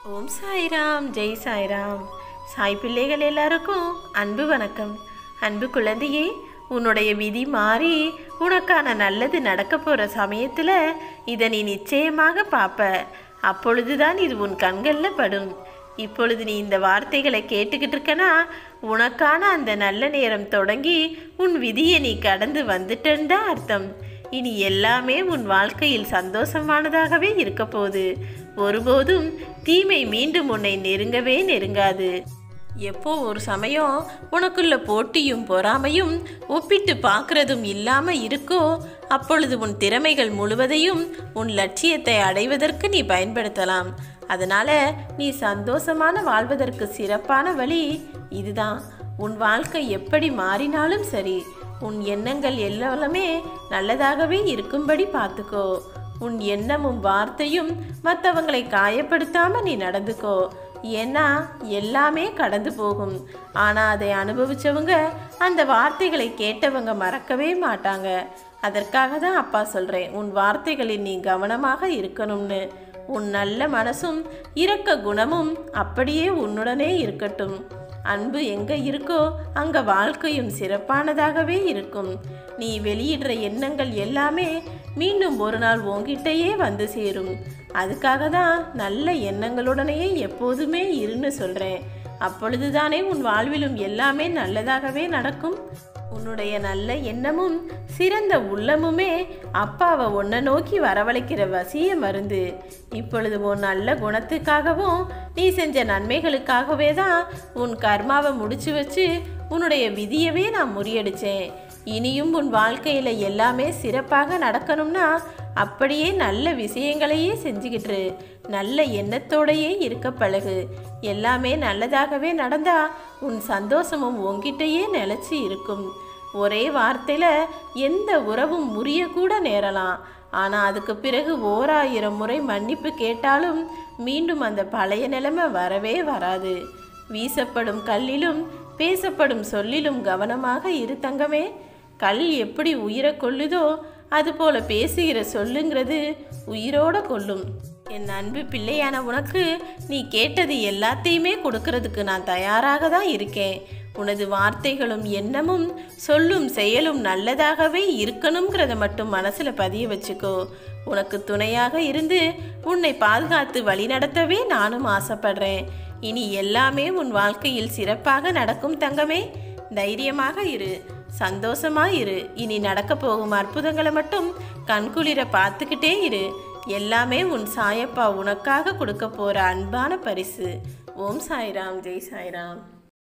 ஓம் சாய்ராம் ஜெய் சாய்ராம் சாய் பிள்ளைகள் எல்லாருக்கும் அன்பு வணக்கம் அன்பு குழந்தையே உன்னுடைய விதி மாறி உனக்கான நல்லது நடக்க போகிற சமயத்தில் இதை நீ நிச்சயமாக பார்ப்ப அப்பொழுதுதான் இது உன் கண்களில் படும் இப்பொழுது நீ இந்த வார்த்தைகளை கேட்டுக்கிட்டு இருக்கனா உனக்கான அந்த நல்ல நேரம் தொடங்கி உன் விதியை நீ கடந்து வந்துட்டேன்னு தான் அர்த்தம் இனி எல்லாமே உன் வாழ்க்கையில் சந்தோஷமானதாகவே இருக்க போகுது ஒருபோதும் தீமை மீண்டும் உன்னை நெருங்கவே நெருங்காது எப்போ ஒரு சமயம் உனக்குள்ள போட்டியும் பொறாமையும் ஒப்பிட்டு பார்க்கறதும் இல்லாமல் இருக்கோ அப்பொழுது உன் திறமைகள் முழுவதையும் உன் லட்சியத்தை அடைவதற்கு நீ பயன்படுத்தலாம் அதனால நீ சந்தோஷமான வாழ்வதற்கு சிறப்பான வழி இதுதான் உன் வாழ்க்கை எப்படி மாறினாலும் சரி உன் எண்ணங்கள் எல்லாமே நல்லதாகவே இருக்கும்படி பார்த்துக்கோ உன் எண்ணமும் வார்த்தையும் மற்றவங்களை காயப்படுத்தாம நீ நடந்துக்கோ ஏன்னா எல்லாமே கடந்து போகும் ஆனால் அதை அனுபவிச்சவங்க அந்த வார்த்தைகளை கேட்டவங்க மறக்கவே மாட்டாங்க அதற்காக தான் அப்பா சொல்கிறேன் உன் வார்த்தைகளில் நீ கவனமாக இருக்கணும்னு உன் நல்ல மனசும் இரக்க குணமும் அப்படியே உன்னுடனே இருக்கட்டும் அன்பு எங்கே இருக்கோ அங்கே வாழ்க்கையும் சிறப்பானதாகவே இருக்கும் நீ வெளியிடுற எண்ணங்கள் எல்லாமே மீண்டும் ஒரு நாள் உன்கிட்டயே வந்து சேரும் அதுக்காக தான் நல்ல எண்ணங்களுடனேயே எப்போதுமே இருன்னு சொல்கிறேன் அப்பொழுதுதானே உன் வாழ்விலும் எல்லாமே நல்லதாகவே நடக்கும் உன்னுடைய நல்ல எண்ணமும் சிறந்த உள்ளமுமே அப்பாவை உன்னை நோக்கி வரவழைக்கிற வசிய மருந்து இப்பொழுது உன் நல்ல குணத்துக்காகவும் நீ செஞ்ச நன்மைகளுக்காகவே தான் உன் கர்மாவை முடிச்சு வச்சு உன்னுடைய விதியவே நான் முறியடிச்சேன் இனியும் உன் வாழ்க்கையில் எல்லாமே சிறப்பாக நடக்கணும்னா அப்படியே நல்ல விஷயங்களையே செஞ்சுக்கிட்டு நல்ல எண்ணத்தோடையே இருக்க பழகு எல்லாமே நல்லதாகவே நடந்தா உன் சந்தோஷமும் உன்கிட்டயே நிலச்சி இருக்கும் ஒரே வார்த்தையில் எந்த உறவும் முறியக்கூட நேரலாம் ஆனால் அதுக்கு பிறகு ஓராயிரம் முறை மன்னிப்பு கேட்டாலும் மீண்டும் அந்த பழைய நிலைமை வரவே வராது வீசப்படும் கல்லிலும் பேசப்படும் சொல்லிலும் கவனமாக இரு தங்கமே கல் எப்படி உயிரை கொல்லுதோ அதுபோல பேசுகிற சொல்லுங்கிறது உயிரோட கொல்லும் என் அன்பு பிள்ளையான உனக்கு நீ கேட்டது எல்லாத்தையுமே கொடுக்கறதுக்கு நான் தயாராக தான் இருக்கேன் உனது வார்த்தைகளும் எண்ணமும் சொல்லும் செயலும் நல்லதாகவே இருக்கணுங்கிறத மட்டும் மனசில் பதிய வச்சுக்கோ உனக்கு துணையாக இருந்து உன்னை பாதுகாத்து வழிநடத்தவே நானும் ஆசைப்படுறேன் இனி எல்லாமே உன் வாழ்க்கையில் சிறப்பாக நடக்கும் தங்கமே தைரியமாக இரு சந்தோஷமா இரு இனி நடக்க போகும் அற்புதங்களை மட்டும் கண்குளிர பார்த்துக்கிட்டே இரு எல்லாமே உன் சாயப்பா உனக்காக கொடுக்க போற அன்பான பரிசு ஓம் சாய்ராம் ஜெய் சாய்ராம்